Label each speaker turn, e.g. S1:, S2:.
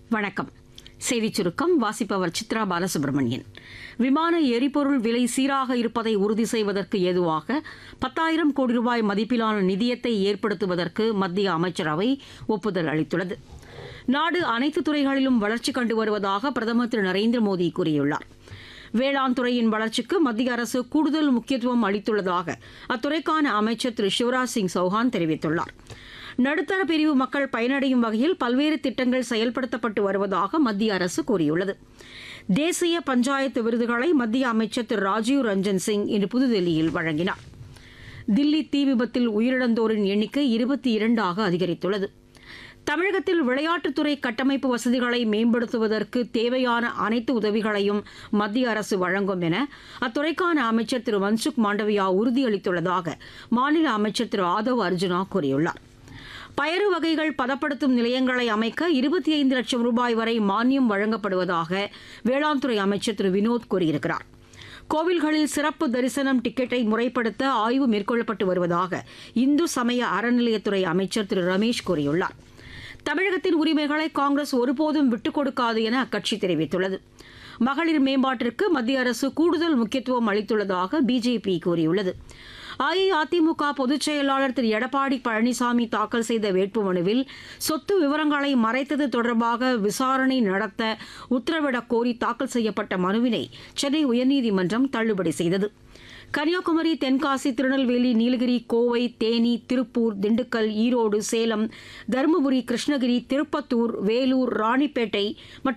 S1: வணக்கம் செய்திச் சுருக்கம் வாசிப்பவர் சித்ரா பாலசுப்ரமணியன் விமான எரிபொருள் விலை சீராக இருப்பதை உறுதி செய்வதற்கு ஏதுவாக பத்தாயிரம் கோடி ரூபாய் மதிப்பிலான நிதியத்தை ஏற்படுத்துவதற்கு மத்திய அமைச்சரவை ஒப்புதல் அளித்துள்ளது நாடு அனைத்து துறைகளிலும் வளர்ச்சி கண்டு வருவதாக பிரதமர் திரு நரேந்திர மோடி கூறியுள்ளார் வேளாண் துறையின் வளர்ச்சிக்கு மத்திய அரசு கூடுதல் முக்கியத்துவம் அளித்துள்ளதாக அத்துறைக்கான அமைச்சர் திரு சிவராஜ் சிங் சௌஹான் தெரிவித்துள்ளார் நடுத்தர பிரிவு மக்கள் பயனடையும் வகையில் பல்வேறு திட்டங்கள் செயல்படுத்தப்பட்டு வருவதாக மத்திய அரசு கூறியுள்ளது தேசிய பஞ்சாயத்து விருதுகளை மத்திய அமைச்சர் திரு ராஜீவ் ரஞ்சன் சிங் இன்று புதுதில்லியில் வழங்கினார் தில்லி தீ விபத்தில் உயிரிழந்தோரின் எண்ணிக்கை இருபத்தி இரண்டாக அதிகரித்துள்ளது தமிழகத்தில் விளையாட்டுத்துறை கட்டமைப்பு வசதிகளை மேம்படுத்துவதற்கு தேவையான அனைத்து உதவிகளையும் மத்திய அரசு வழங்கும் என அத்துறைக்கான அமைச்சர் திரு மன்சுக் மாண்டவியா உறுதியளித்துள்ளதாக மாநில அமைச்சர் திரு ஆதவ் அர்ஜுனா கூறியுள்ளார் பயறு வகைகள் பதப்படுத்தும் நிலையங்களை அமைக்க இருபத்தி ஐந்து லட்சம் ரூபாய் வரை மானியம் வழங்கப்படுவதாக வேளாண் துறை அமைச்சர் திரு வினோத் கூறியிருக்கிறார் கோவில்களில் சிறப்பு தரிசனம் டிக்கெட்டை முறைப்படுத்த ஆய்வு மேற்கொள்ளப்பட்டு வருவதாக இந்து சமய அறநிலையத்துறை அமைச்சர் திரு ரமேஷ் கூறியுள்ளார் தமிழகத்தின் உரிமைகளை காங்கிரஸ் ஒருபோதும் விட்டுக் கொடுக்காது என அக்கட்சி தெரிவித்துள்ளது மகளிர் மேம்பாட்டிற்கு மத்திய அரசு கூடுதல் முக்கியத்துவம் அளித்துள்ளதாக பிஜேபி கூறியுள்ளது அஇஅதிமுக பொதுச் செயலாளர் திரு எடப்பாடி பழனிசாமி தாக்கல் செய்த வேட்புமனுவில் சொத்து விவரங்களை மறைத்தது தொடர்பாக விசாரணை நடத்த உத்தரவிடக் கோரி தாக்கல் செய்யப்பட்ட மனுவினை சென்னை உயர்நீதிமன்றம் தள்ளுபடி செய்தது கன்னியாகுமரி தென்காசி திருநெல்வேலி நீலகிரி கோவை தேனி திருப்பூர் திண்டுக்கல் ஈரோடு சேலம் தருமபுரி கிருஷ்ணகிரி திருப்பத்தூர் வேலூர் ராணிப்பேட்டை மற்றும்